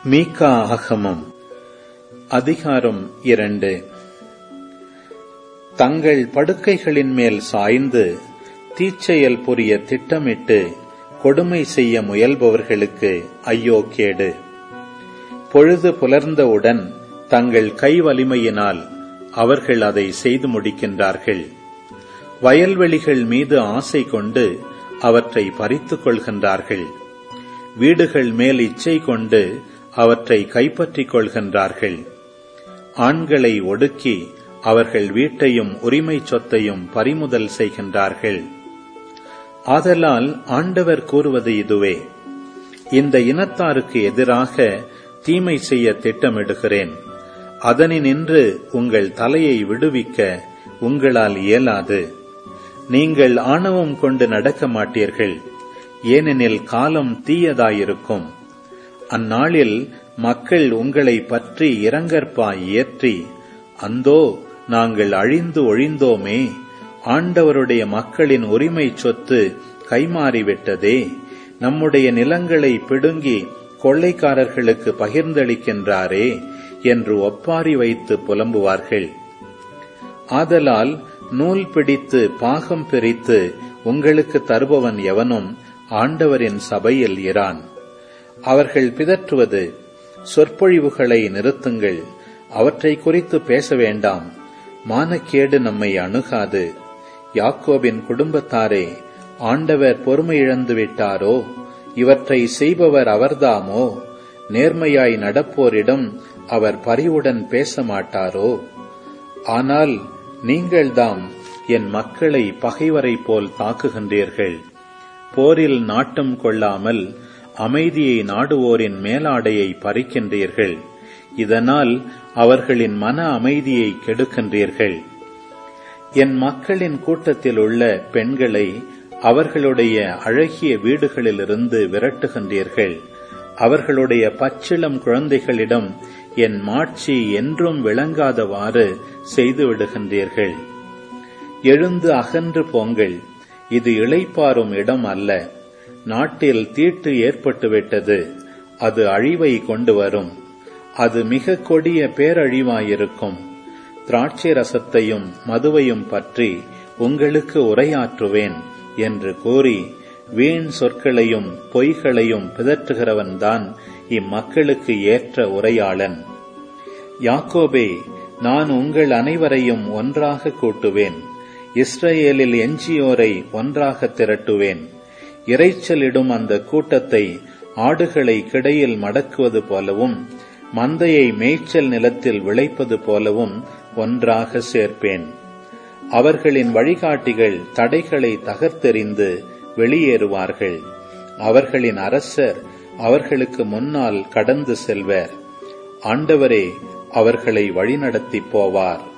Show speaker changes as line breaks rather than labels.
மீகா ஆகமம் அதிகாரம் இரண்டு தங்கள் படுக்கைகளின் மேல் சாய்ந்து தீச்செயல் புரிய திட்டமிட்டு கொடுமை செய்ய முயல்பவர்களுக்கு ஐயோ கேடு பொழுது புலர்ந்தவுடன் தங்கள் கை வலிமையினால் அவர்கள் அதை செய்து முடிக்கின்றார்கள் வயல்வெளிகள் மீது ஆசை கொண்டு அவற்றை பறித்துக் கொள்கின்றார்கள் வீடுகள் மேல் இச்சை கொண்டு அவற்றை கைப்பற்றிக் கொள்கின்றார்கள் ஆண்களை ஒடுக்கி அவர்கள் வீட்டையும் உரிமை சொத்தையும் பறிமுதல் செய்கின்றார்கள் ஆதலால் ஆண்டவர் கூறுவது இதுவே இந்த இனத்தாருக்கு எதிராக தீமை செய்ய திட்டமிடுகிறேன் அதனினின்று உங்கள் தலையை விடுவிக்க உங்களால் இயலாது நீங்கள் ஆணவம் கொண்டு நடக்க மாட்டீர்கள் ஏனெனில் காலம் தீயதாயிருக்கும் அந்நாளில் மக்கள் உங்களை பற்றி இரங்கற்பாய் இயற்றி அந்தோ நாங்கள் அழிந்து ஒழிந்தோமே ஆண்டவருடைய மக்களின் உரிமை சொத்து கைமாறிவிட்டதே நம்முடைய நிலங்களை பிடுங்கி கொள்ளைக்காரர்களுக்கு பகிர்ந்தளிக்கின்றாரே என்று ஒப்பாரி வைத்து புலம்புவார்கள் ஆதலால் நூல் பிடித்து பாகம் பிரித்து உங்களுக்கு தருபவன் எவனும் ஆண்டவரின் சபையில் இரான் அவர்கள் பிதற்றுவது சொற்பொழிவுகளை நிறுத்துங்கள் அவற்றை குறித்து பேச வேண்டாம் மானக்கேடு நம்மை அணுகாது யாக்கோபின் குடும்பத்தாரே ஆண்டவர் பொறுமை இழந்து விட்டாரோ இவற்றை செய்பவர் அவர்தாமோ நேர்மையாய் நடப்போரிடம் அவர் பரிவுடன் பேச மாட்டாரோ ஆனால் நீங்கள்தாம் என் மக்களை பகைவரை போல் தாக்குகின்றீர்கள் போரில் நாட்டம் கொள்ளாமல் அமைதியை நாடுவோரின் மேலாடையை பறிக்கின்றீர்கள் இதனால் அவர்களின் மன அமைதியை கெடுக்கின்றீர்கள் என் மக்களின் கூட்டத்தில் உள்ள பெண்களை அவர்களுடைய அழகிய வீடுகளிலிருந்து விரட்டுகின்றீர்கள் அவர்களுடைய பச்சிளம் குழந்தைகளிடம் என் மாட்சி என்றும் விளங்காதவாறு செய்துவிடுகின்றீர்கள் எழுந்து அகன்று போங்கள் இது இளைப்பாறும் இடம் அல்ல நாட்டில் தீட்டு ஏற்பட்டுவிட்டது அது அழிவை கொண்டு வரும் அது மிக கொடிய பேரழிவாயிருக்கும் திராட்சை ரசத்தையும் மதுவையும் பற்றி உங்களுக்கு உரையாற்றுவேன் என்று கூறி வீண் சொற்களையும் பொய்களையும் பிதற்றுகிறவன்தான் இம்மக்களுக்கு ஏற்ற உரையாளன் யாக்கோபே நான் உங்கள் அனைவரையும் ஒன்றாக கூட்டுவேன் இஸ்ரேலில் எஞ்சியோரை ஒன்றாக திரட்டுவேன் இறைச்சலிடும் அந்த கூட்டத்தை ஆடுகளை கிடையில் மடக்குவது போலவும் மந்தையை மேய்ச்சல் நிலத்தில் விளைப்பது போலவும் ஒன்றாக சேர்ப்பேன் அவர்களின் வழிகாட்டிகள் தடைகளை தகர்த்தெறிந்து வெளியேறுவார்கள் அவர்களின் அரசர் அவர்களுக்கு முன்னால் கடந்து செல்வர் ஆண்டவரே அவர்களை வழிநடத்தி போவார்